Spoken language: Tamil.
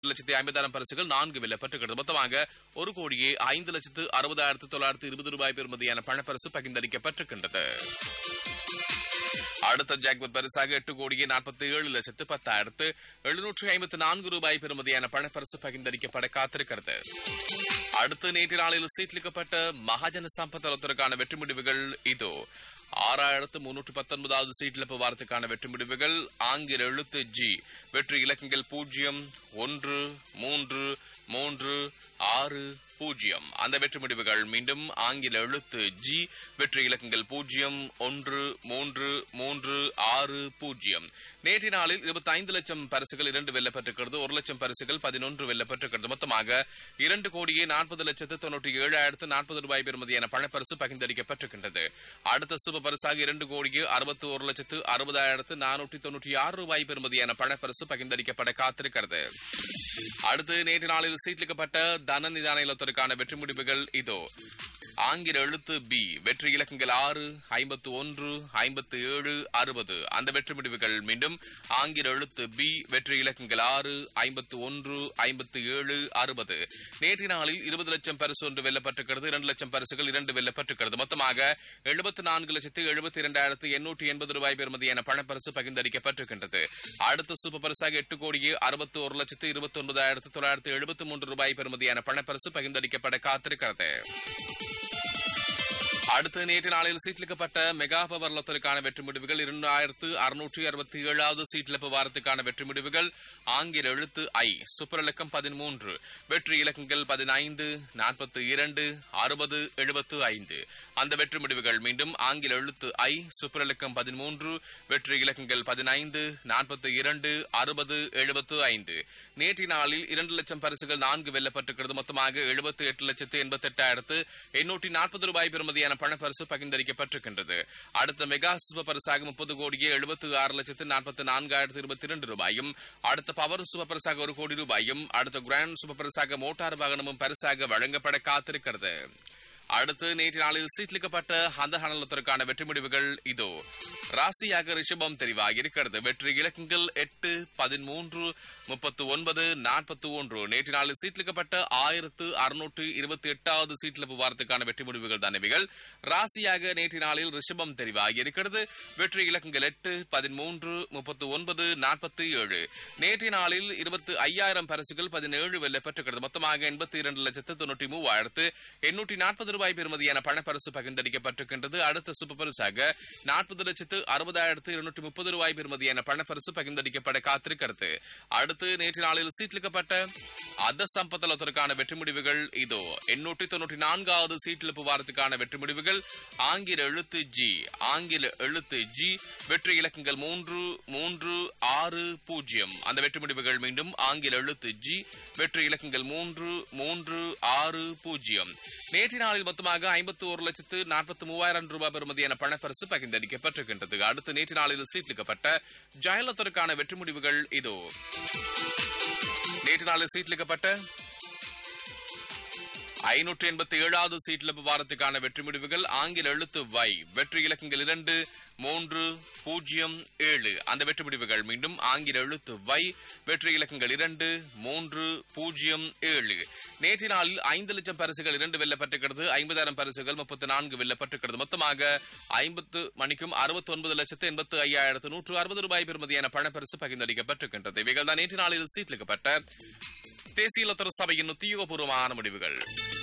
லட்சத்தி ஐம்பதாயிரம் பரிசுகள் நான்கு வெல்லப்பட்டுகிறது மொத்தமாக ஒரு கோடியே ஐந்து லட்சத்து அறுபதாயிரத்து தொள்ளாயிரத்து இருபது ரூபாய் பெறுமதியான பணப்பரிசு பகிர்ந்தளிக்கப்பட்டிருக்கின்றது அடுத்த ஜாக்பட் பரிசாக எட்டு கோடியே நாற்பத்தி ஏழு லட்சத்து பத்தாயிரத்து எழுநூற்று ஐம்பத்து நான்கு ரூபாய் பெறுமதியான பணப்பரிசு பகிர்ந்தளிக்கப்பட காத்திருக்கிறது அடுத்து நேற்று நாளில் சீட்லிக்கப்பட்ட மகாஜன சம்பத்தலத்திற்கான வெற்றி முடிவுகள் இதோ ஆறாயிரத்து முன்னூற்று பத்தொன்பதாவது சீட்டிழப்பு வாரத்துக்கான வெற்றி முடிவுகள் ஆங்கில எழுத்து ஜி வெற்றி இலக்கங்கள் பூஜ்ஜியம் ஒன்று மூன்று மூன்று ஆறு பூஜ்ஜியம் அந்த வெற்றி முடிவுகள் மீண்டும் ஆங்கில எழுத்து ஜி வெற்றி இலக்கங்கள் பூஜ்ஜியம் ஒன்று மூன்று மூன்று ஆறு பூஜ்ஜியம் நேற்று நாளில் இருபத்தி ஐந்து லட்சம் பரிசுகள் இரண்டு வெல்லப்பட்டிருக்கிறது ஒரு லட்சம் பரிசுகள் பதினொன்று வெல்லப்பட்டிருக்கிறது மொத்தமாக இரண்டு கோடியே நாற்பது லட்சத்து தொண்ணூற்றி ஏழாயிரத்து நாற்பது ரூபாய் பெறுமதியான பணப்பரிசு பகிர்ந்தளிக்கப்பட்டிருக்கின்றது அடுத்த சுப பரிசாக இரண்டு கோடியே அறுபத்தி ஒரு லட்சத்து அறுபதாயிரத்து நானூற்றி தொண்ணூற்றி ஆறு ரூபாய் பெறுமதியான பணப்பரிசு பகிர்ந்தளிக்கப்பட காத்திருக்கிறது அடுத்து நேற்று நாளில் சீட்லிக்கப்பட்ட தன நிதான இல்லத்திற்கான வெற்றி முடிவுகள் இதோ ஆங்கில எழுத்து பி வெற்றி இலக்கங்கள் ஆறு ஐம்பத்து ஒன்று ஐம்பத்து ஏழு அறுபது அந்த வெற்றி முடிவுகள் மீண்டும் ஆங்கில எழுத்து பி வெற்றி இலக்கங்கள் ஆறு ஐம்பத்து ஒன்று ஐம்பத்து ஏழு அறுபது நேற்று நாளில் இருபது லட்சம் பரிசு ஒன்று வெல்லப்பட்டிருக்கிறது இரண்டு லட்சம் பரிசுகள் இரண்டு வெல்லப்பட்டிருக்கிறது மொத்தமாக எழுபத்து நான்கு லட்சத்து எழுபத்தி இரண்டாயிரத்து எண்ணூற்றி எண்பது ரூபாய் பெறுமதியான பணப்பரிசு பகிர்ந்தளிக்கப்பட்டிருக்கின்றது அடுத்த சூப்பர் பரிசாக எட்டு கோடியே அறுபத்தி ஒரு லட்சத்து இருபத்தி ஒன்பதாயிரத்து தொள்ளாயிரத்து எழுபத்தி மூன்று ரூபாய் பெறுமதியான பணப்பரிசு பகிர்ந்தளிக்கப்பட காத்திருக்கிறது அடுத்து நேற்று நாளில் சீட்லிக்கப்பட்ட மெகா பவர் லொத்தலுக்கான வெற்றி முடிவுகள் இரண்டாயிரத்து அறுநூற்றி அறுபத்தி ஏழாவது சீட்டிழப்பு வாரத்துக்கான வெற்றி முடிவுகள் ஆங்கில எழுத்து ஐ சூப்பர் இலக்கம் பதிமூன்று வெற்றி இலக்கங்கள் பதினைந்து நாற்பத்தி இரண்டு அறுபது எழுபத்து ஐந்து அந்த வெற்றி முடிவுகள் மீண்டும் ஆங்கில எழுத்து ஐ சூப்பர் இலக்கம் பதிமூன்று வெற்றி இலக்கங்கள் பதினைந்து நாற்பத்தி இரண்டு அறுபது எழுபத்து ஐந்து நேற்று நாளில் இரண்டு லட்சம் பரிசுகள் நான்கு வெல்லப்பட்டிருக்கிறது மொத்தமாக எழுபத்தி எட்டு லட்சத்து எண்பத்தி எட்டாயிரத்து எண்ணூற்றி நாற்பது ரூபாய் பெறுமதியான பணப்பரிசு பகிர்ந்தளிக்கப்பட்டிருக்கின்றது அடுத்த மெகா சுப பரிசாக முப்பது கோடியே எழுபத்தி ஆறு லட்சத்து நாற்பத்தி நான்காயிரத்து இருபத்தி இரண்டு ரூபாயும் அடுத்த பவர் சுப பரிசாக ஒரு கோடி ரூபாயும் அடுத்த கிராண்ட் சுப பரிசாக மோட்டார் வாகனமும் பரிசாக வழங்கப்பட காத்திருக்கிறது அடுத்து நேற்று நாளில் சீட்லிக்கப்பட்ட அந்த ஹனலத்திற்கான வெற்றி முடிவுகள் இதோ ராசியாக ரிஷபம் தெரிவாகி இருக்கிறது வெற்றி இலக்கங்கள் எட்டு பதிமூன்று முப்பத்து ஒன்பது நாற்பத்தி ஒன்று நேற்று நாளில் சீட்லிக்கப்பட்ட ஆயிரத்து அறுநூற்று இருபத்தி எட்டாவது சீட்லிப்பு வாரத்துக்கான வெற்றி முடிவுகள் தான் இவைகள் ராசியாக நேற்று நாளில் ரிஷபம் தெரிவாகி இருக்கிறது வெற்றி இலக்கங்கள் எட்டு பதிமூன்று முப்பத்து ஒன்பது நாற்பத்தி ஏழு நேற்றைய நாளில் இருபத்தி ஐயாயிரம் பரிசுகள் பதினேழு வெல்லப்பட்டிருக்கிறது மொத்தமாக எண்பத்தி இரண்டு லட்சத்து தொண்ணூற்றி மூவாயிரத்து எண்ணூற்றி நாற்பது ரூபாய் பெறுமதியான பணப்பரிசு பகிர்ந்தளிக்கப்பட்டிருக்கின்றது அடுத்த சூப்பர் பரிசாக நாற்பது லட்சத்து அறுபதாயிரத்து இருநூற்றி முப்பது ரூபாய் பெறுமதியான பணப்பரிசு பகிர்ந்தளிக்கப்பட காத்திருக்கிறது அடுத்து நேற்று நாளில் சீட்லிக்கப்பட்ட அத சம்பத்தலத்திற்கான வெற்றி முடிவுகள் இதோ எண்ணூற்றி தொண்ணூற்றி நான்காவது சீட்டிழப்பு வாரத்துக்கான வெற்றி முடிவுகள் ஆங்கில எழுத்து ஜி ஆங்கில எழுத்து ஜி வெற்றி இலக்கங்கள் மூன்று மூன்று ஆறு பூஜ்ஜியம் அந்த வெற்றி முடிவுகள் மீண்டும் ஆங்கில எழுத்து ஜி வெற்றி இலக்கங்கள் மூன்று மூன்று ஆறு பூஜ்ஜியம் நேற்று நாளில் மொத்தமாக ஐம்பத்தி ஒரு லட்சத்து நாற்பத்தி மூவாயிரம் ரூபாய் பெறுமதியான பணப்பரிசு பகிர்ந்தளிக்கப்பட்டிருக்கின்றது அடுத்து நேற்று நாளில் சீட்லிக்கப்பட்ட ஜெயலலிதாவுக்கான வெற்றி முடிவுகள் இதோ நேற்று நாளில் சீட்லிக்கப்பட்ட ஐநூற்றி எண்பத்தி ஏழாவது சீட்ல வாரத்துக்கான வெற்றி முடிவுகள் ஆங்கில எழுத்து வை வெற்றி இலக்கங்கள் இரண்டு மூன்று பூஜ்ஜியம் ஏழு அந்த வெற்றி முடிவுகள் மீண்டும் ஆங்கில எழுத்து வை வெற்றி இலக்கங்கள் இரண்டு மூன்று பூஜ்ஜியம் ஏழு நேற்று நாளில் ஐந்து லட்சம் பரிசுகள் இரண்டு வெல்லப்பட்டிருக்கிறது ஐம்பதாயிரம் பரிசுகள் முப்பத்தி நான்கு வெல்லப்பட்டிருக்கிறது மொத்தமாக ஐம்பத்து மணிக்கும் அறுபத்தி ஒன்பது லட்சத்து எண்பத்து ஐயாயிரத்து நூற்று அறுபது ரூபாய் பெறுமதியான பணப்பரிசு பகிர்ந்தளிக்கப்பட்டிருக்கின்றது இவைகள் தான் நேற்று நாளில் சீட்லிக்கப்பட்ட தேசிய லொத்தர சபையின் உத்தியோகபூர்வமான முடிவுகள்